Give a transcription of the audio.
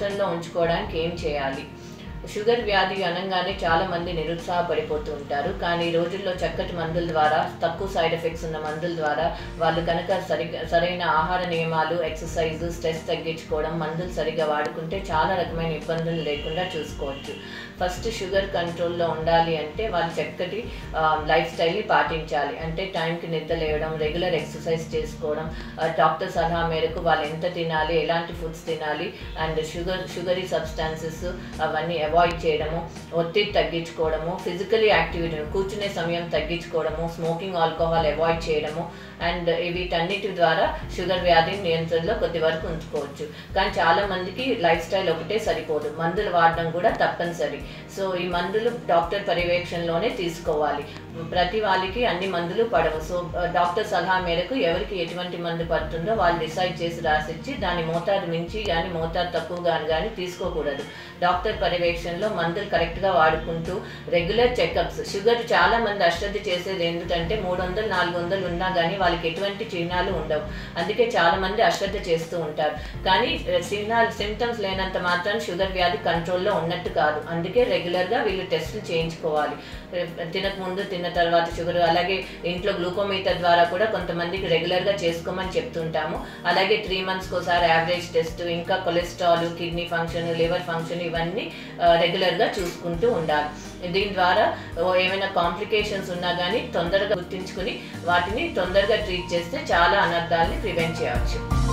నియంత్రణలో ఉంచుకోవడానికి ఏం చేయాలి షుగర్ వ్యాధి అనగానే చాలా మంది నిరుత్సాహపడిపోతూ ఉంటారు కానీ ఈ రోజుల్లో చక్కటి మందుల ద్వారా తక్కువ సైడ్ ఎఫెక్ట్స్ ఉన్న మందుల ద్వారా వాళ్ళు కనుక సరిగ్గా సరైన ఆహార నియమాలు ఎక్సర్సైజ్ స్ట్రెస్ తగ్గించుకోవడం మందులు సరిగ్గా వాడుకుంటే చాలా రకమైన ఇబ్బందులు లేకుండా చూసుకోవచ్చు ఫస్ట్ షుగర్ కంట్రోల్లో ఉండాలి అంటే వాళ్ళు చక్కటి లైఫ్ స్టైల్ని పాటించాలి అంటే టైంకి నిద్ర లేవడం రెగ్యులర్ ఎక్సర్సైజ్ చేసుకోవడం డాక్టర్ సలహా మేరకు వాళ్ళు ఎంత తినాలి ఎలాంటి ఫుడ్స్ తినాలి అండ్ షుగర్ షుగరీ సబ్స్టాన్సెస్ అవన్నీ అవాయిడ్ చేయడము ఒత్తిడి తగ్గించుకోవడము ఫిజికలీ యాక్టివిటీ కూర్చునే సమయం తగ్గించుకోవడము స్మోకింగ్ ఆల్కహాల్ అవాయిడ్ చేయడము అండ్ వీటన్నిటి ద్వారా షుగర్ వ్యాధిని నియంత్రణలో కొద్ది వరకు ఉంచుకోవచ్చు కానీ చాలా మందికి లైఫ్ స్టైల్ ఒకటే సరిపోదు మందులు వాడడం కూడా తప్పనిసరి సో ఈ మందులు డాక్టర్ పర్యవేక్షణలోనే తీసుకోవాలి ప్రతి వాళ్ళకి అన్ని మందులు పడవు సో డాక్టర్ సలహా మేరకు ఎవరికి ఎటువంటి మందు పడుతుందో వాళ్ళు డిసైడ్ చేసి రాసిచ్చి దాని మోతాదు మించి కానీ మోతాదు తక్కువగా కానీ తీసుకోకూడదు డాక్టర్ పర్యవేక్షణలో మందులు కరెక్ట్గా వాడుకుంటూ రెగ్యులర్ చెకప్స్ షుగర్ చాలా మంది అశ్రద్ధ చేసేది ఎందుకంటే మూడు వందలు నాలుగు వందలు ఉన్నా కానీ వాళ్ళకి ఎటువంటి చిహ్నాలు ఉండవు అందుకే చాలా మంది అశ్రద్ధ చేస్తూ ఉంటారు కానీ చిహ్నాలు సిమ్టమ్స్ లేనంత మాత్రం షుగర్ వ్యాధి కంట్రోల్లో ఉన్నట్టు కాదు అందుకే రెగ్యులర్గా వీళ్ళు టెస్టులు చేయించుకోవాలి తినక ముందు తిన్న తర్వాత షుగర్ అలాగే ఇంట్లో గ్లూకోమీటర్ ద్వారా కూడా కొంతమందికి రెగ్యులర్గా చేసుకోమని చెప్తుంటాము అలాగే త్రీ మంత్స్కి ఒకసారి యావరేజ్ టెస్ట్ ఇంకా cholesterol kidney function liver function ఇవన్నీ రెగ్యులర్గా చూసుకుంటూ ఉండాలి దీని ద్వారా ఓ ఏమైనా కాంప్లికేషన్స్ ఉన్నా కానీ తొందరగా గుర్తించుకుని వాటిని తొందరగా ట్రీట్ చేస్తే చాలా అనర్థాలని ప్రివెంట్ చేయవచ్చు